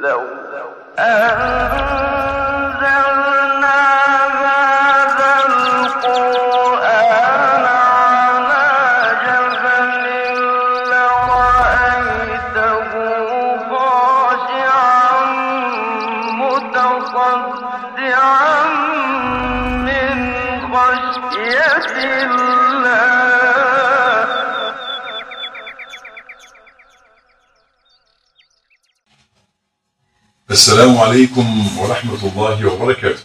لو أنزلنا هذا القرآن على جبل لرأيته خاشعا متصدعا من خشية الله السلام عليكم ورحمة الله وبركاته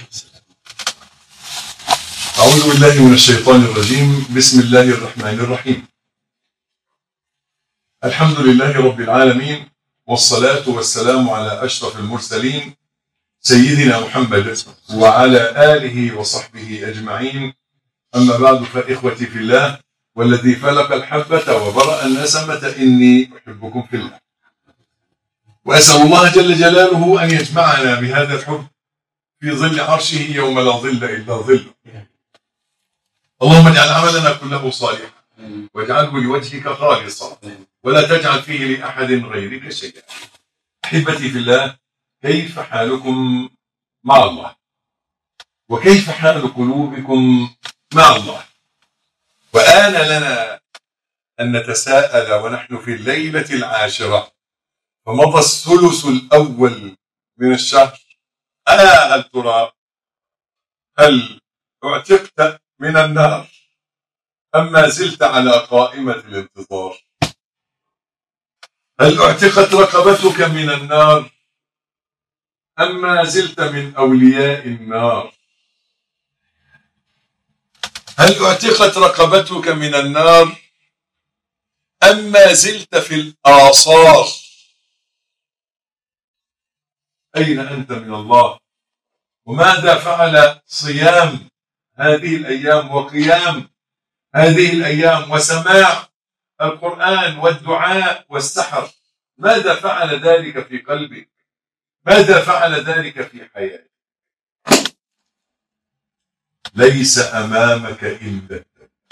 أعوذ بالله من الشيطان الرجيم بسم الله الرحمن الرحيم الحمد لله رب العالمين والصلاة والسلام على أشرف المرسلين سيدنا محمد وعلى آله وصحبه أجمعين أما بعد فإخوتي في الله والذي فلق الحبة وبرأ النسمة إني أحبكم في الله وأسأل الله جل جلاله أن يجمعنا بهذا الحب في ظل عرشه يوم لا ظل إلا ظله اللهم اجعل عملنا كله صالحا واجعله لوجهك خالصا ولا تجعل فيه لأحد غيرك شيئا أحبتي في الله كيف حالكم مع الله وكيف حال قلوبكم مع الله وآن لنا أن نتساءل ونحن في الليلة العاشرة فمضى الثلث الأول من الشهر ألا هل ترى هل اعتقت من النار أم ما زلت على قائمة الانتظار هل اعتقت رقبتك من النار أم ما زلت من أولياء النار هل اعتقت رقبتك من النار أم ما زلت في الآثار أين أنت من الله وماذا فعل صيام هذه الأيام وقيام هذه الأيام وسماع القرآن والدعاء والسحر ماذا فعل ذلك في قلبك ماذا فعل ذلك في حياتك ليس أمامك إلا الذنب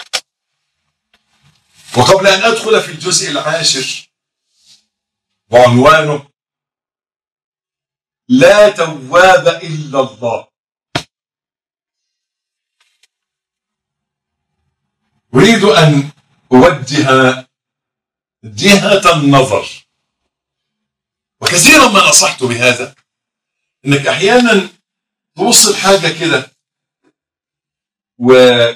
وقبل أن أدخل في الجزء العاشر وعنوانه لا تواب إلا الله أريد أن أوجه جهة النظر وكثيرا ما نصحت بهذا انك احيانا تبص لحاجه كده و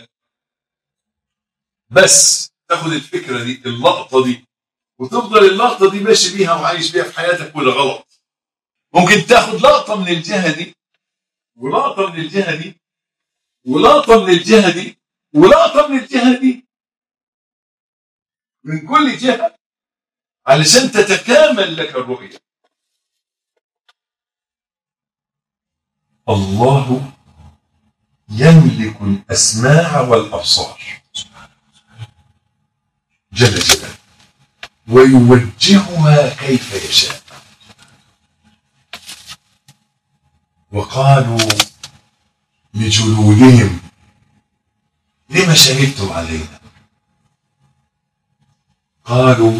بس تاخد الفكره دي اللقطه دي وتفضل اللقطه دي ماشي بيها وعايش بيها في حياتك ولا غلط ممكن تاخد لقطه من الجهه دي ولقطه من الجهه دي ولقطه من الجهه دي ولقطه من الجهه دي من كل جهه علشان تتكامل لك الرؤيه الله يملك الاسماع والابصار جل جلاله ويوجهها كيف يشاء وقالوا لجلودهم لم شهدتم علينا قالوا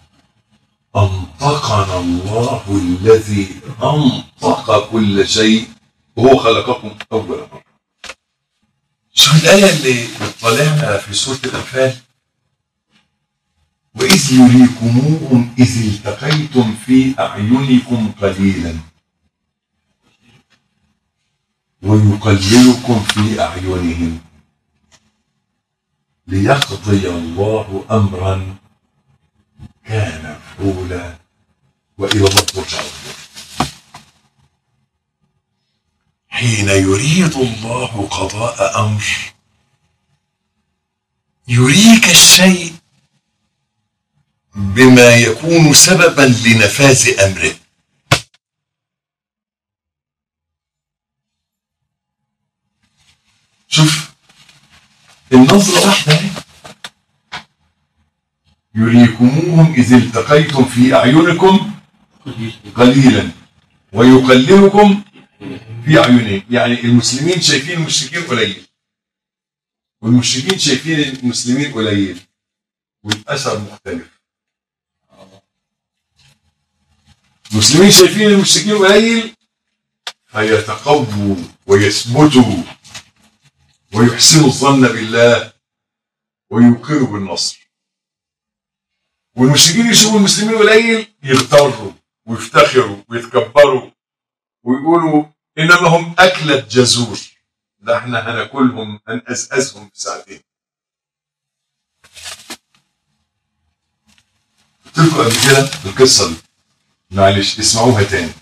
أنطقنا الله الذي أنطق كل شيء وهو خلقكم أول مرة شوف الآية اللي طالعنا في سورة الأنفال وإذ يريكموهم إذ التقيتم في أعينكم قليلا ويقللكم في أعينهم ليقضي الله أمرا كان مفعولا وإلى الله ترجع الأمور حين يريد الله قضاء أمر يريك الشيء بما يكون سببا لنفاذ أمره شوف النظرة واحدة اهي. يريكموهم إذ التقيتم في أعينكم قليلا ويقللكم في أعينهم يعني المسلمين شايفين المشركين قليل والمشركين شايفين المسلمين قليل والأثر مختلف المسلمين شايفين المشركين قليل فيتقووا ويثبتوا ويحسنوا الظن بالله ويوقنوا بالنصر والمشركين يشوفوا المسلمين قليل يغتروا ويفتخروا ويتكبروا ويقولوا انما هم اكله جزور ده احنا هناكلهم هنقزقزهم في ساعتين قلت لكم قبل كده القصه دي معلش اسمعوها تاني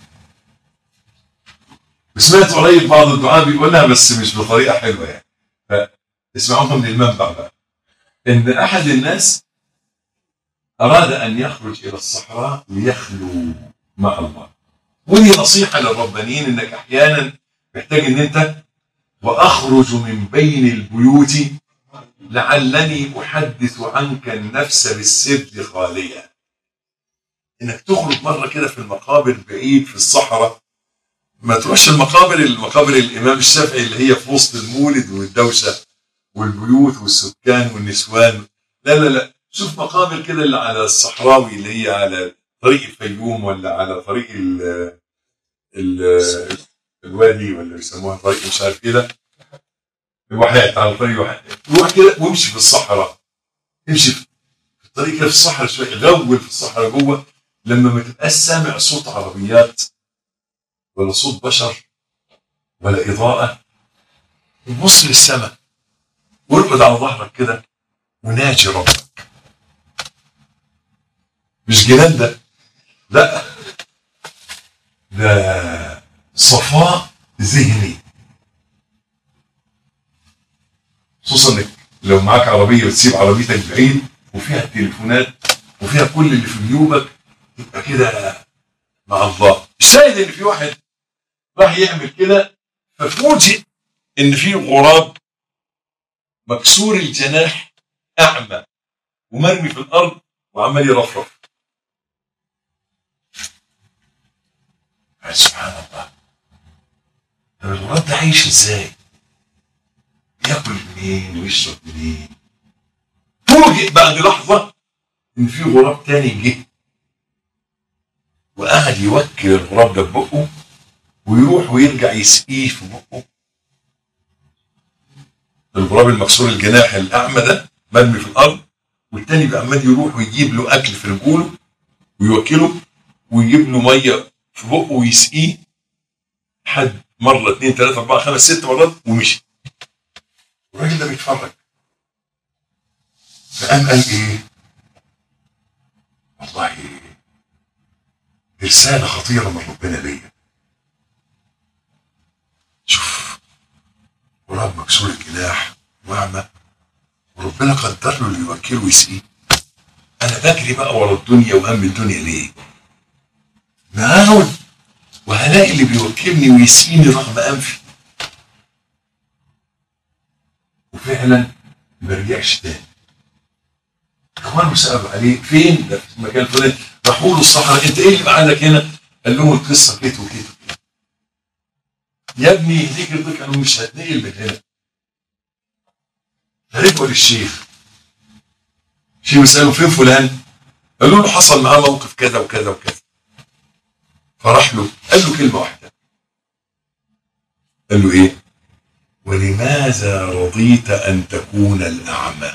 سمعت قريب بعض الدعاء بيقولها بس مش بطريقه حلوه يعني فاسمعوها من المنبع بقى ان احد الناس اراد ان يخرج الى الصحراء ليخلو مع الله ودي نصيحه للربانيين انك احيانا محتاج ان انت واخرج من بين البيوت لعلني احدث عنك النفس بالسر خاليه انك تخرج مره كده في المقابر بعيد في الصحراء ما تروحش المقابر المقابر الامام الشافعي اللي هي في وسط المولد والدوشه والبيوت والسكان والنسوان لا لا لا شوف مقابر كده اللي على الصحراوي اللي هي على طريق الفيوم ولا على طريق ال ال الوادي ولا بيسموها طريق مش عارف كده الواحات على طريق الواحات روح كده وامشي في الصحراء امشي في الطريق كده في الصحراء شويه غول في الصحراء جوه لما ما تبقاش سامع صوت عربيات ولا صوت بشر ولا إضاءة بص للسماء وارقد على ظهرك كده وناجي ربك مش جنان ده لا ده صفاء ذهني خصوصا انك لو معاك عربيه وتسيب عربيتك بعيد وفيها التليفونات وفيها كل اللي في جيوبك تبقى كده مع الله الشاهد ان في واحد راح يعمل كده ففوجئ ان في غراب مكسور الجناح اعمى ومرمي في الارض وعمال يرفرف قال سبحان الله طب الغراب ده عايش ازاي؟ ياكل منين ويشرب منين؟ فوجئ بعد لحظه ان في غراب تاني جه وقعد يوكل الغراب ده ببقه ويروح ويرجع يسقيه في بقه الغراب المكسور الجناح الاعمى ده مرمي في الارض والتاني بقى عمال يروح ويجيب له اكل في رجوله ويوكله ويجيب له ميه في بقه ويسقيه حد مره اثنين ثلاثه اربعه خمس ست مرات ومشي الراجل ده بيتفرج فقام قال ايه؟ والله رساله خطيره من ربنا ليا شوف غراب مكسور الجناح واعمى وربنا قدر له اللي يوكله ويسقيه انا بجري بقى ورا الدنيا وهم الدنيا ليه؟ معاون وهلاقي اللي بيوكلني ويسقيني رغم انفي وفعلا ما رجعش تاني اخوانه سالوا عليه فين ده في المكان الفلاني راحوا له الصحراء انت ايه اللي معاك هنا؟ قال لهم القصه كده وكده يا ابني يهديك يرضيك انا مش هتنقل من هنا فرجعوا للشيخ الشيخ بيسأله فين فلان؟ قالوا له حصل معاه موقف كذا وكذا وكذا فراح له قال له كلمة واحدة قال له ايه؟ ولماذا رضيت أن تكون الأعمى؟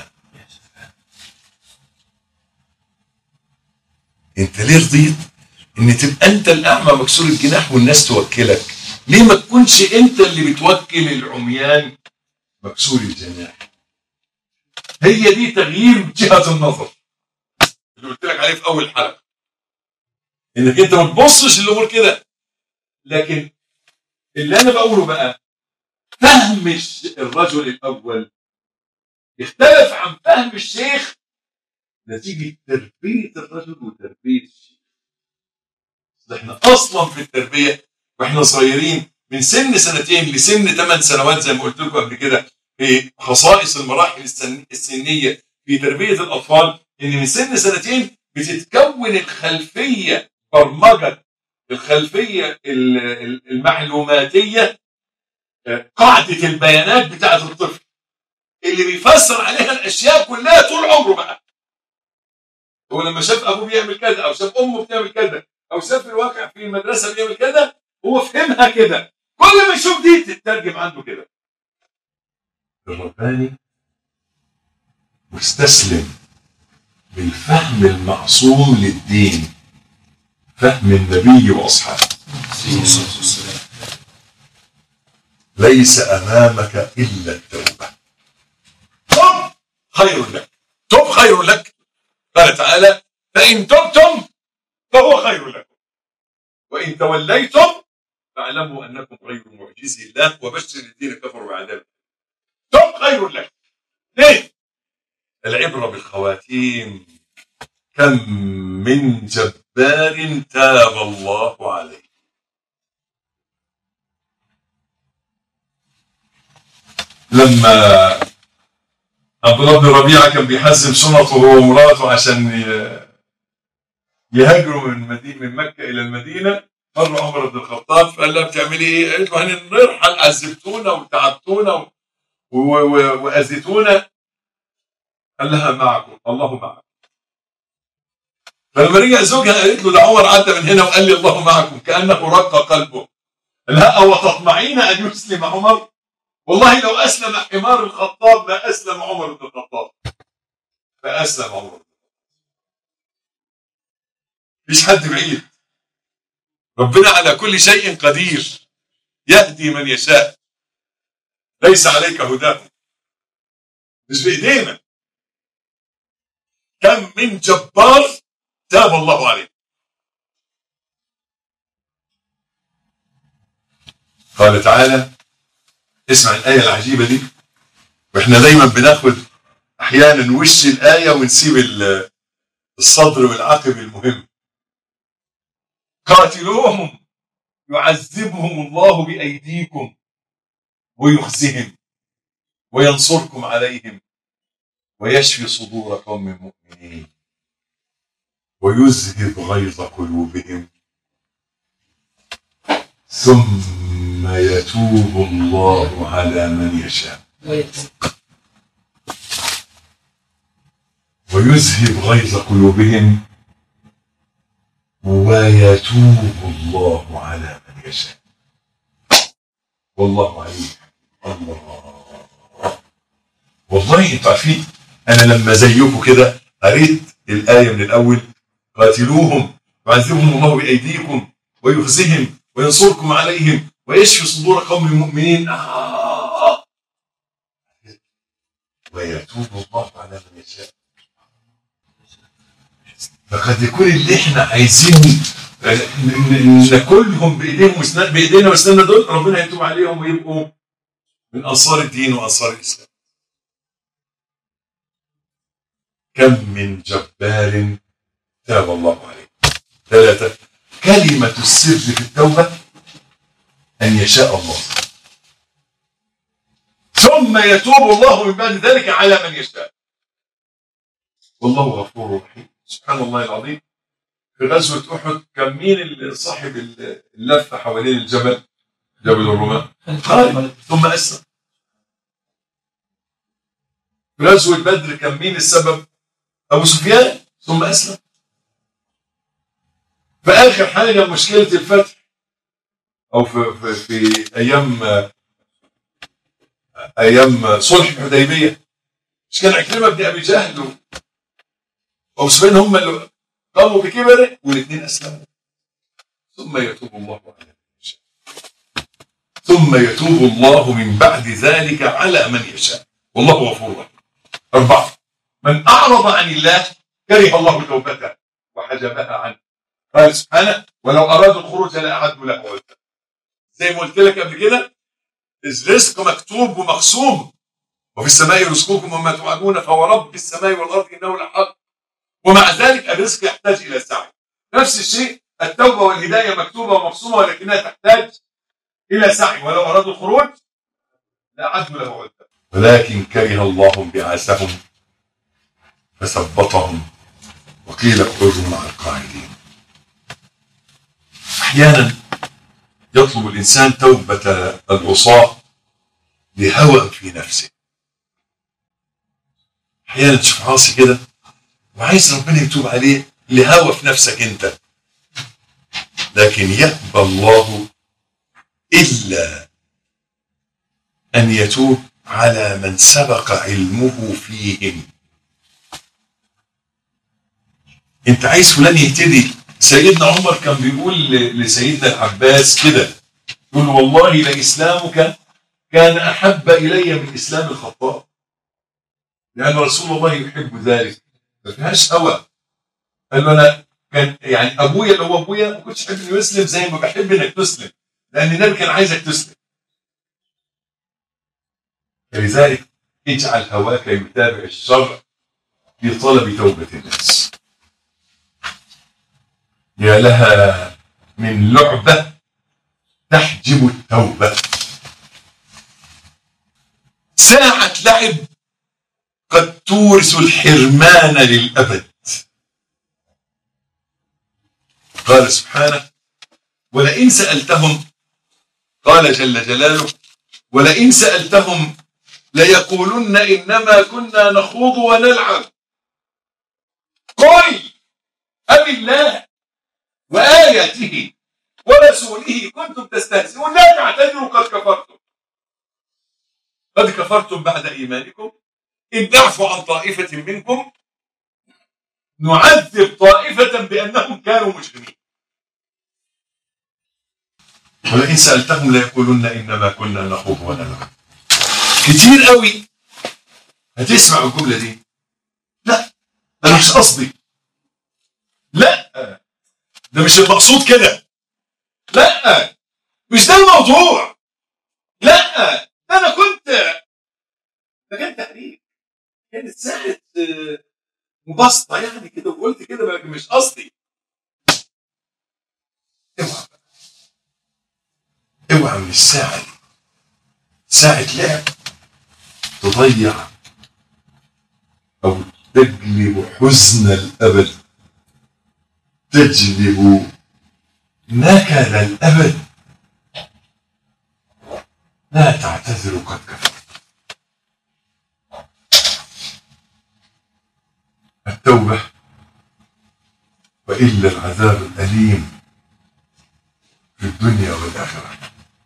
انت ليه رضيت ان تبقى انت الاعمى مكسور الجناح والناس توكلك ليه ما تكونش انت اللي بتوكل العميان مكسور الجناح هي دي تغيير جهة النظر اللي قلت لك عليه في اول حلقة انك انت ما تبصش الامور كده لكن اللي انا بقوله بقى فهم الرجل الاول اختلف عن فهم الشيخ نتيجة تربية الرجل وتربية الشيخ احنا اصلا في التربية واحنا صغيرين من سن سنتين لسن ثمان سنوات زي ما قلت لكم قبل كده في خصائص المراحل السن- السنيه في تربيه الاطفال ان من سن سنتين بتتكون الخلفيه برمجه الخلفيه ال- ال- المعلوماتيه آه، قاعده البيانات بتاعه الطفل اللي بيفسر عليها الاشياء كلها طول عمره بقى هو لما شاف ابوه بيعمل كذا او شاف امه بتعمل كذا او شاف في الواقع في المدرسه بيعمل كده هو فهمها كده كل ما يشوف دي تترجم عنده كده الرباني مستسلم بالفهم المعصوم للدين فهم النبي واصحابه ليس امامك الا التوبه تب خير لك تب خير لك قال تعالى فان تبتم فهو خير لكم وان توليتم فاعلموا انكم غير معجزي الله وبشر الذين كفروا بعذاب تب خير لك ليه العبره بالخواتيم كم من جبار تاب الله عليه لما عبد الله بن ربيعه كان بيحزم شنطه هو ومراته عشان ي- يهاجروا من مدينة من مكه الى المدينه مر عمر بن الخطاب فقال لها بتعملي ايه؟ قالت له هنرحل عذبتونا وتعبتونا و- و- و- واذيتونا قال لها معكم الله معكم فلما رجع زوجها قالت له ده عمر عدى من هنا وقال لي الله معكم كانه رق قلبه قال لها او تطمعين ان يسلم عمر والله لو اسلم حمار الخطاب ما اسلم عمر بن الخطاب فاسلم عمر مفيش حد بعيد ربنا على كل شيء قدير يهدي من يشاء ليس عليك هداهم مش بايدينا كم من جبار تاب الله عليه قال تعالى اسمع الآية العجيبة دي واحنا دايما بناخد احيانا وش الآية ونسيب ال- الصدر والعقب المهم قاتلوهم يعذبهم الله بأيديكم ويخزهم وينصركم عليهم ويشفي صدور قوم مؤمنين ويذهب غيظ قلوبهم ثم يتوب الله على من يشاء ويذهب غيظ قلوبهم ويتوب الله على من يشاء والله عليم الله والله انتوا عارفين انا لما زيكم كده قريت الايه من الاول قاتلوهم يعذبهم الله بايديكم ويخزهم وينصركم عليهم ويشفي صدور قوم المؤمنين آه. ويتوب الله على من يشاء فقد يكون اللي احنا عايزين آه، ن- ن- ناكلهم بايديهم وسنان بايدينا واسناننا دول ربنا يتوب عليهم ويبقوا من انصار الدين وانصار الاسلام كم من جبار تاب الله عليه ثلاثة كلمة السر في التوبة أن يشاء الله ثم يتوب الله من بعد ذلك على من يشاء والله غفور رحيم سبحان الله العظيم في غزوة أحد كان مين اللي صاحب اللفة حوالين الجبل جبل الرومان خالد ثم أسلم في غزوة بدر كان مين السبب أبو سفيان ثم أسلم في آخر حاجة مشكلة الفتح أو في, في, في أيام أيام صلح الحديبية مش كان عكرمة بن أبي جهل و- وأبو سفيان هم اللي قاموا بكبره والاثنين أسلموا ثم يتوب الله على من يشاء ثم يتوب الله من بعد ذلك على من يشاء والله غفور رحيم أربعة من أعرض عن الله كره الله توبته وحجبها عنه قال سبحانه ولو أرادوا الخروج لأعدوا له عدة زي ما قلت لك قبل كده الرزق مكتوب ومقسوم وفي السماء رزقكم وما توعدون فهو رب السماء والأرض إنه لحق ومع ذلك الرزق يحتاج إلى سعي نفس الشيء التوبة والهداية مكتوبة ومقسومة ولكنها تحتاج إلى سعي ولو أرادوا الخروج لأعدوا له عدة ولكن كره الله بعاثهم فثبطهم وقيل اخرجوا مع القاعدين احيانا يطلب الانسان توبه العصاه لهوى في نفسه احيانا تشوف عاصي كده وعايز ربنا يتوب عليه لهوى في نفسك انت لكن يأبى الله إلا أن يتوب على من سبق علمه فيهم انت عايز فلان يهتدي سيدنا عمر كان بيقول ل- لسيدنا العباس كده يقول والله لإسلامك كان أحب إلي من إسلام الخطاب لأن رسول الله يحب ذلك ما فيهاش هوى قال له أنا كان يعني أبويا اللي هو أبويا ما كنتش أحب إنه يسلم زي ما بحب إنك تسلم لأن النبي كان عايزك تسلم فلذلك اجعل هواك يتابع الشرع في طلب توبة الناس يا لها من لعبة تحجب التوبة ساعة لعب قد تورث الحرمان للأبد قال سبحانه ولئن سألتهم قال جل جلاله ولئن سألتهم ليقولن إنما كنا نخوض ونلعب قل أب الله وآياته ورسوله كنتم تستهزئون لا تعتذروا قد كفرتم قد كفرتم بعد إيمانكم إن تعفوا عن طائفة منكم نعذب طائفة بأنهم كانوا مجرمين ولئن سألتهم ليقولن إنما كنا نخوض ونلعب كتير قوي هتسمع الجملة دي لا أنا مش قصدي لا ده مش المقصود كده لا مش ده الموضوع لا ده انا كنت ده كان تقريب كانت ساعة آه، مبسطة يعني كده وقلت كده لكن مش قصدي اوعى بقى. اوعى من الساعة دي ساعة لعب تضيع أو تجلب حزن الأبد تجلب نكد الأبد لا تعتذر قد كفرت التوبة وإلا العذاب الأليم في الدنيا والآخرة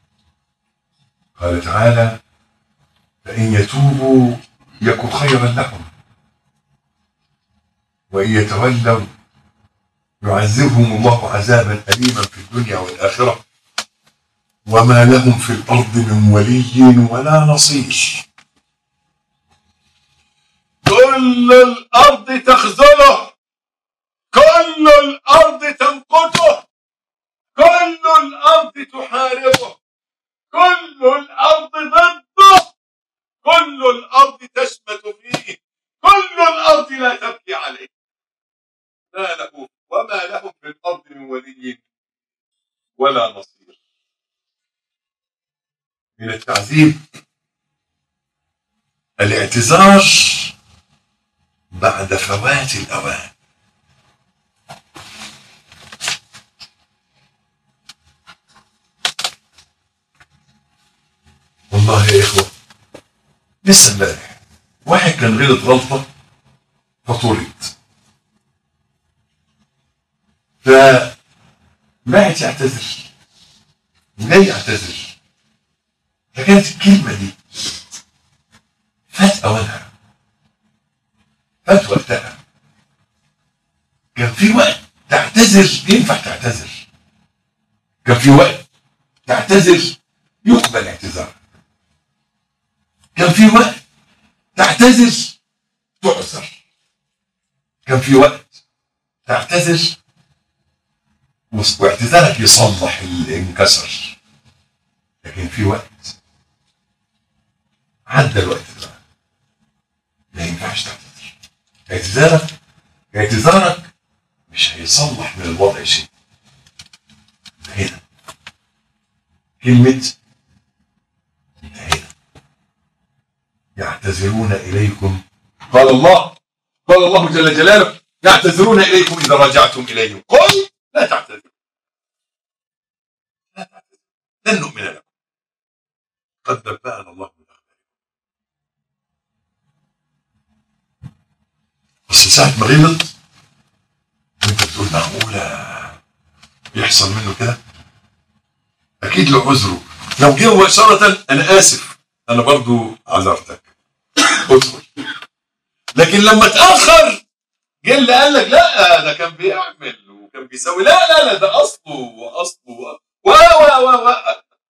قال تعالى فإن يتوبوا يكن خيرا لهم وإن يتولوا يعذبهم الله عذابا أليما في الدنيا والآخرة وما لهم في الأرض من ولي ولا نصير كل الأرض تخذله كل الأرض تمقته كل الأرض تحاربه كل الأرض ضده كل الأرض تشمت فيه كل الأرض لا تبكي عليه ما له وما له في الأرض من ولي ولا نصير من التعذيب الاعتذار بعد فوات الأوان والله يا إخوة لسه امبارح واحد كان غلط غلطة فطرد فبعت يعتذر وجاي يعتذر فكانت الكلمة دي فات أوانها فات وقتها كان في وقت تعتذر ينفع تعتذر كان في وقت تعتذر يقبل اعتذارك كان في وقت تعتذر تعذر كان في وقت تعتذر واعتذارك يصلح اللي انكسر لكن في وقت عدى الوقت ده ما ينفعش تعتذر اعتذارك اعتذارك مش هيصلح من الوضع شيء هنا كلمة انتهينا يعتذرون إليكم قال الله قال الله جل جلاله يعتذرون إليكم إذا رجعتم إليهم قل لا تعتذروا لا تعتذروا لن نؤمن لكم قد نبأنا الله من أخباركم بس ساعة ما غلط وانت بتقول معقولة يحصل منه كده اكيد له عذره لو جه مباشره انا اسف انا برضو عذرتك ادخل لكن لما اتاخر جه اللي قال لك لا ده كان بيعمل وكان بيسوي لا لا لا ده اصله واصله و و و و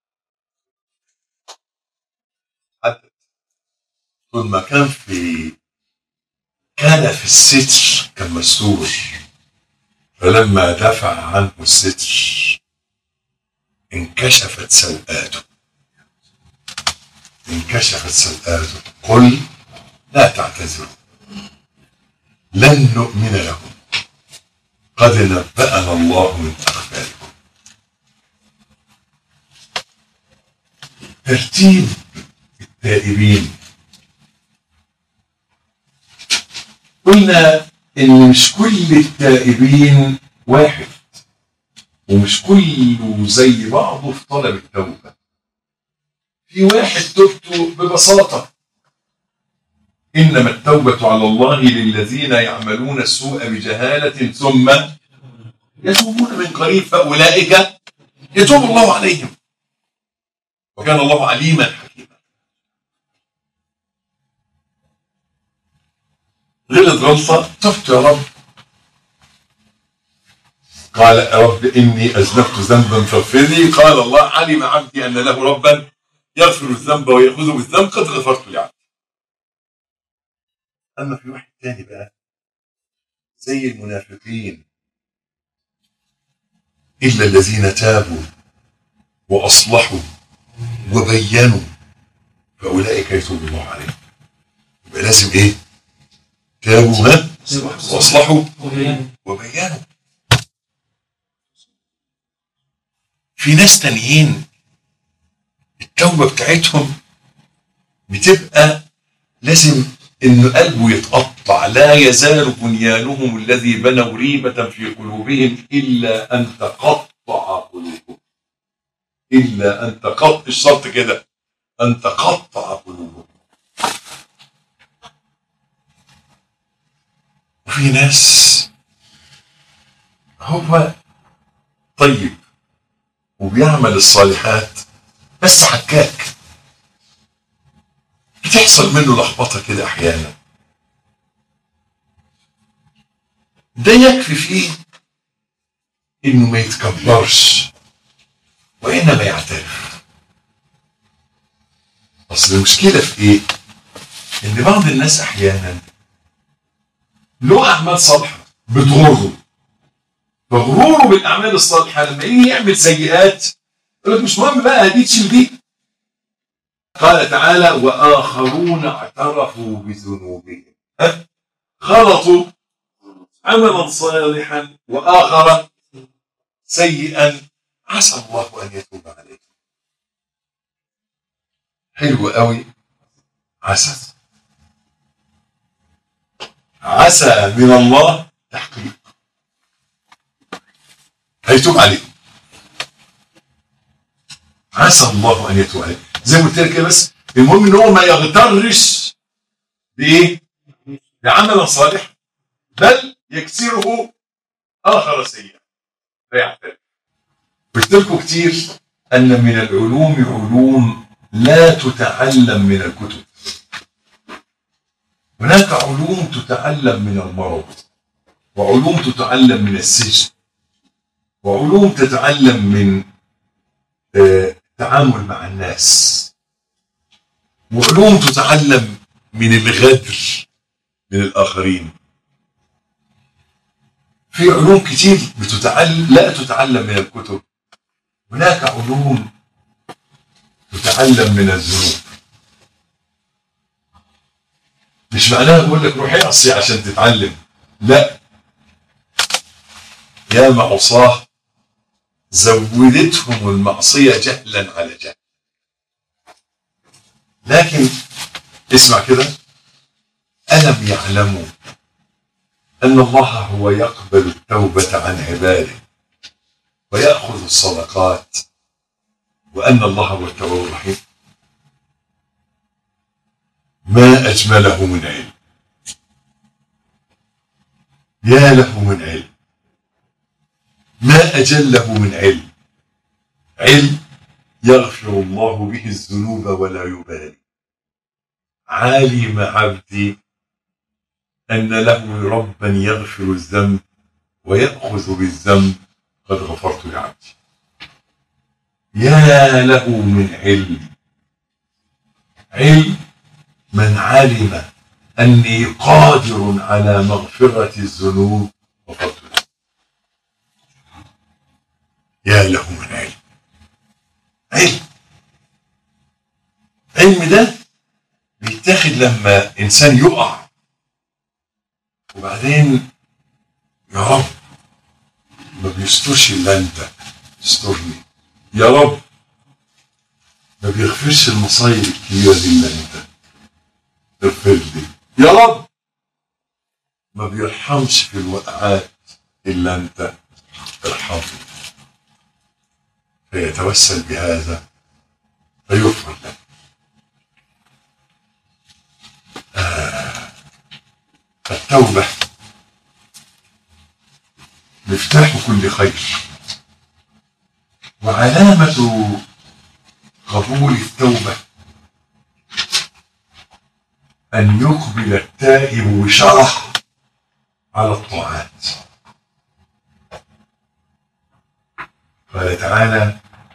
حتى طول ما كان في كان في الستر كان مستور فلما دفع عنه الستر انكشفت سوءاته انكشفت سوءاته قل لا تعتذروا لن نؤمن لكم قد نبأنا الله من أخباركم ترتيب التائبين قلنا ان مش كل التائبين واحد ومش كله زي بعضه في طلب التوبه في واحد توبته ببساطه انما التوبه على الله للذين يعملون السوء بجهاله ثم يتوبون من قريب فاولئك يتوب الله عليهم وكان الله عليما حكيما غلط غلطة تبت يا رب قال يا رب إني أذنبت ذنبا فاغفر لي قال الله علم عبدي أن له ربا يغفر الذنب ويأخذه بالذنب قد غفرت لعبدي أما في واحد تاني بقى زي المنافقين إلا الذين تابوا وأصلحوا وبينوا فأولئك يتوب الله عليهم يبقى لازم إيه؟ تابوا ها واصلحوا وبينوا في ناس تانيين التوبه بتاعتهم بتبقى لازم ان قلبه يتقطع لا يزال بنيانهم الذي بنوا ريبة في قلوبهم الا ان تقطع قلوبهم الا ان تقطع الشرط كده ان تقطع قلوبهم وفي ناس هو طيب وبيعمل الصالحات بس حكاك بتحصل منه لخبطه كده احيانا ده يكفي فيه انه ما يتكبرش وانما يعترف اصل المشكله في ايه ان بعض الناس احيانا له اعمال صالحه بتغره فغروره بالاعمال الصالحه لما يجي يعمل سيئات يقول لك مش مهم بقى دي تشيل دي قال تعالى واخرون اعترفوا بذنوبهم ها؟ خلطوا عملا صالحا واخر سيئا عسى الله ان يتوب عليهم حلو قوي عسى عسى من الله تحقيق هيتوب عليه عسى الله ان يتوب عليه زي ما قلت لك كده بس المهم ان هو ما يغترش بايه؟ بعمل صالح بل يكسره اخر سيئا فيعترف قلت لكم كتير ان من العلوم علوم لا تتعلم من الكتب هناك علوم تتعلم من المرض وعلوم تتعلم من السجن وعلوم تتعلم من آه، التعامل مع الناس وعلوم تتعلم من الغدر من الآخرين في علوم كتير بتتعلم لا تتعلم من الكتب هناك علوم تتعلم من الذنوب مش معناها بقول لك روح اعصي عشان تتعلم لا يا عصاه زودتهم المعصية جهلا على جهل لكن اسمع كده ألم يعلموا أن الله هو يقبل التوبة عن عباده ويأخذ الصدقات وأن الله هو التواب الرحيم ما أجمله من علم يا له من علم ما أجله من علم علم يغفر الله به الذنوب ولا يبالي علم عبدي أن له ربا يغفر الذنب ويأخذ بالذنب قد غفرت لعبدي يا له من علم علم من علم أني قادر على مغفرة الذنوب غفرت له يا له من علم علم علم ده بيتاخد لما إنسان يقع وبعدين يا رب ما بيسترش إلا أنت استرني يا رب ما بيغفرش المصايب الكبيرة دي إلا أنت اغفر لي يا رب ما بيرحمش في الوقعات إلا أنت ارحمني فيتوسل بهذا فيغفر له آه. التوبة مفتاح كل خير وعلامة قبول التوبة أن يقبل التائب بشرح على الطاعات قال تعالى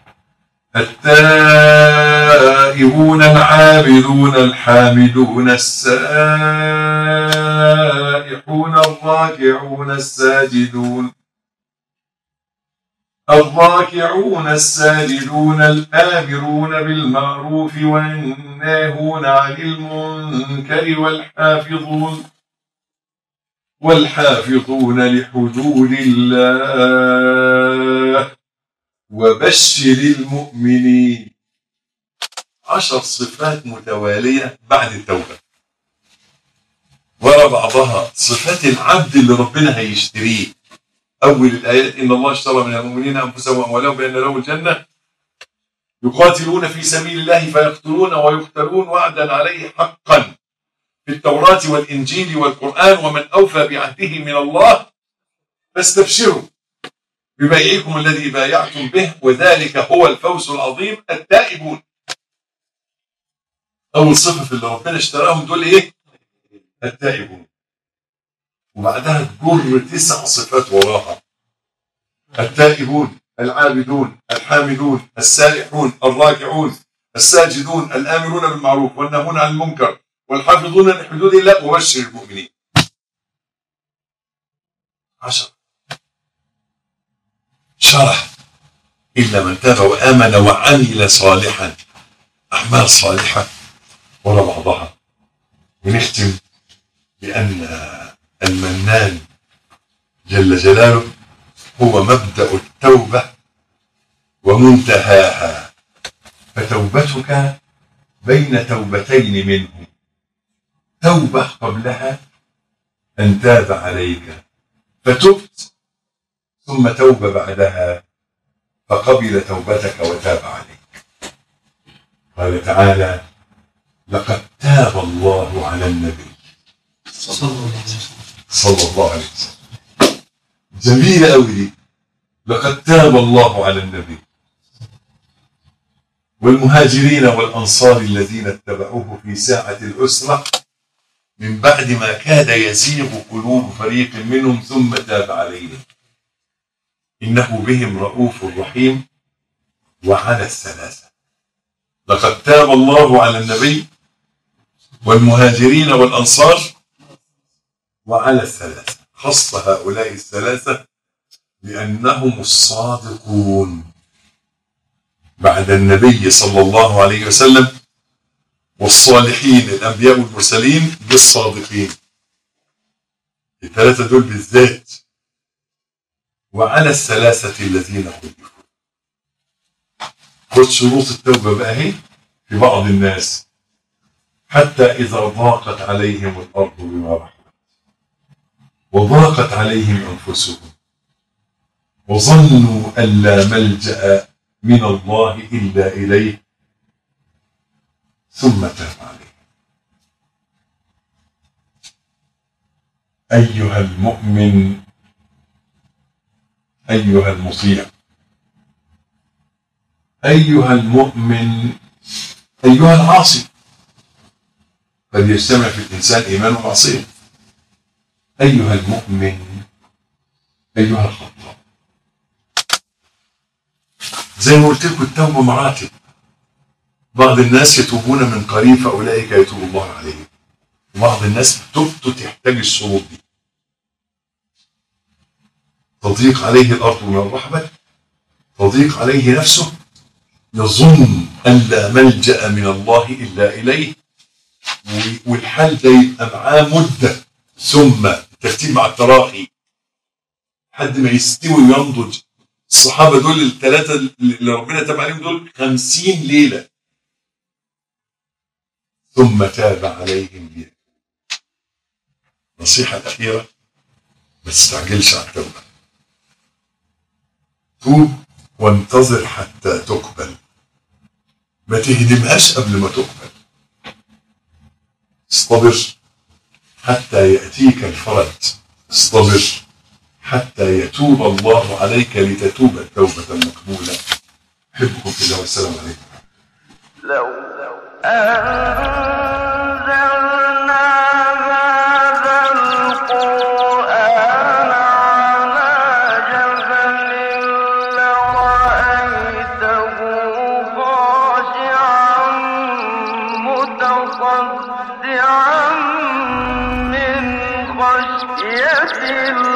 التائبون العابدون الحامدون السائحون الراكعون الساجدون الراكعون الساجدون الآمرون بالمعروف والناهون عن المنكر والحافظون والحافظون لحدود الله وبشر المؤمنين عشر صفات متوالية بعد التوبة ورا بعضها صفات العبد اللي ربنا هيشتريه أول الآيات إن الله اشترى من المؤمنين أنفسهم وأموالهم بأن لهم الجنة يقاتلون في سبيل الله فيقتلون ويقتلون وعدا عليه حقا في التوراة والإنجيل والقرآن ومن أوفى بعهده من الله فاستبشروا ببيعكم الذي بايعتم به وذلك هو الفوز العظيم التائبون أول صفة في اللي ربنا اشتراهم دول إيه؟ التائبون وبعدها تجر تسع صفات وراها التائبون العابدون الحامدون السائحون الراكعون الساجدون الآمرون بالمعروف والناهون عن المنكر والحافظون لحدود الله وبشر المؤمنين عشر شرح إلا من تاب وآمن وعمل صالحا أعمال صالحة ولا بعضها ونختم بأن المنان جل جلاله هو مبدأ التوبة ومنتهاها فتوبتك بين توبتين منه توبة قبلها أن تاب عليك فتبت ثم توب بعدها فقبل توبتك وتاب عليك قال تعالى لقد تاب الله على النبي صلى الله عليه وسلم صلى الله عليه وسلم جميلة أوي دي لقد تاب الله على النبي والمهاجرين والأنصار الذين اتبعوه في ساعة العسرة من بعد ما كاد يزيغ قلوب فريق منهم ثم تاب عليهم إنه بهم رؤوف رحيم وعلى الثلاثة لقد تاب الله على النبي والمهاجرين والأنصار وعلى الثلاثة خص هؤلاء الثلاثة لأنهم الصادقون بعد النبي صلى الله عليه وسلم والصالحين الأنبياء والمرسلين بالصادقين الثلاثة دول بالذات وعلى الثلاثة الذين خلفوا خد شروط التوبة بقى اهي في بعض الناس حتى إذا ضاقت عليهم الأرض بما رحمت وضاقت عليهم أنفسهم وظنوا أن لا ملجأ من الله إلا إليه ثم تاب عليه أيها المؤمن أيها المطيع أيها المؤمن أيها العاصي قد يجتمع في الإنسان إيمان ومعصية أيها المؤمن أيها الخطاء زي ما قلت لكم التوبة مراتب بعض الناس يتوبون من قريب فأولئك يتوب الله عليهم وبعض الناس توبته تحتاج الشروط دي تضيق عليه الأرض من الرحمة تضيق عليه نفسه يظن أن لا ملجأ من الله إلا إليه و- والحال ده يبقى معاه مدة ثم ترتيب مع التراخي لحد ما يستوي وينضج الصحابة دول الثلاثة اللي ربنا تاب عليهم دول خمسين ليلة ثم تاب عليهم ليتوب النصيحة الأخيرة ما تستعجلش على التوبة توب وانتظر حتى تقبل ما تهدمهاش قبل ما تقبل اصطبر حتى يأتيك الفرج اصطبر حتى يتوب الله عليك لتتوب التوبة المقبولة أحبكم في الله والسلام عليكم لو أنزلنا هذا القرآن على جبل لرأيته خاشعا متصدعا من خشية الله